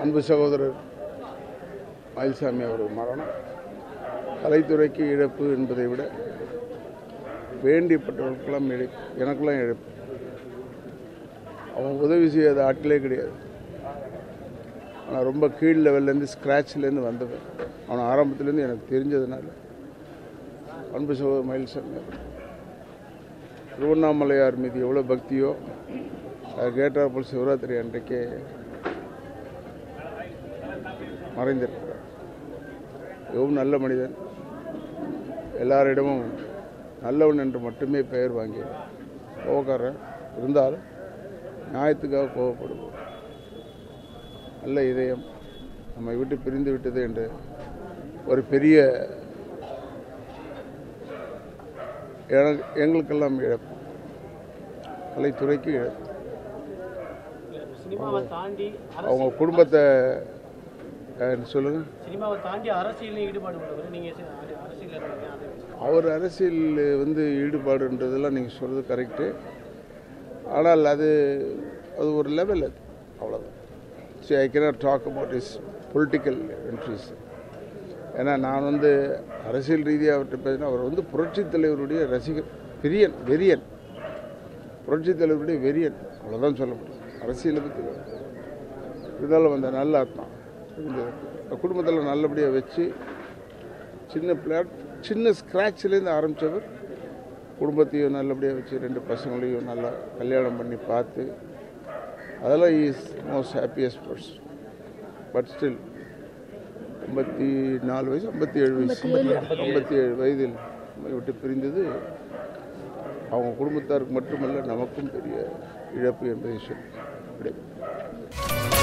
அன்பு சகோதரர் மயில்சாமி அவர்கள் மரணம் கலைத்துறைக்கு இழப்பு என்பதை விட வேண்டியப்பட்டவர்களுக்கெல்லாம் இழப்பு எனக்கெல்லாம் இழப்பு அவன் உதவி செய்யாத ஆட்களே கிடையாது ஆனால் ரொம்ப கீழ் லெவல்லேருந்து ஸ்க்ராட்ச்லேருந்து வந்தவன் அவன் ஆரம்பத்துலேருந்து எனக்கு தெரிஞ்சதுனால அன்பு சகோதரர் மயில்சாமி அவர் திருவண்ணாமலையார் மீது எவ்வளோ பக்தியோ அது கேட்டாப்போல் சிவராத்திரி அன்றைக்கே மறைந்திருக்கிறார் மிகவும் நல்ல மனிதன் எல்லாரிடமும் நல்லவன் என்று மட்டுமே பெயர் வாங்கியவர் கோபக்காரன் இருந்தாலும் நியாயத்துக்காக கோபப்படுவோம் நல்ல இதயம் நம்மை விட்டு பிரிந்து விட்டது என்று ஒரு பெரிய எனக்கு- எங்களுக்கெல்லாம் இழப்பு கலைத்துறைக்கு இழப்பு சினிமாவை தாண்டி அவங்க குடும்பத்தை அஹ், சொல்லுங்க சினிமாவை தாண்டி அரசியலையும் ஈடுபாடு உள்ளவர் நீங்க சி- அர- அரசியல்ல இருக்கீங்க அதை அவர் அரசியல் வந்து ஈடுபாடுன்றதெல்லாம் நீங்கள் சொல்கிறது கரெக்டு ஆனால் அது அது ஒரு லெவல் அது அவ்வளோதான் so I cannot talk about is political entries ஏன்னா நான் வந்து அரசியல் ரீதியாக அவர்கிட்ட பேசினா அவர் வந்து புரட்சித் தலைவருடைய ரசிகர் பிரியன் வெறியன் புரட்சித் தலைவருடைய வெறியன் அவ்வளோதான் சொல்ல முடியும் அரசியலை பற்றி இருந்தாலும் அந்த நல்ல அர்த்தம் இருந்தது குடும்பத்தில் நல்லபடியாக வச்சு சின்ன பிளாட் சின்ன ஸ்க்ராட்ச்லேருந்து ஆரம்பித்தவர் குடும்பத்தையும் நல்லபடியாக வச்சு ரெண்டு பசங்களையும் நல்லா கல்யாணம் பண்ணி பார்த்து அதெல்லாம் is most happiest person but still ஐம்பத்தி நாலு வயசு ஐம்பத்தி ஏழு வயசு ஐம்பத்தி ஏழு வயதில் நம்மை விட்டு பிரிந்தது அவங்க குடும்பத்தாருக்கு மட்டுமல்ல நமக்கும் பெரிய இழப்பு என்பதை சொல்லி விடைபெறுகிறேன்.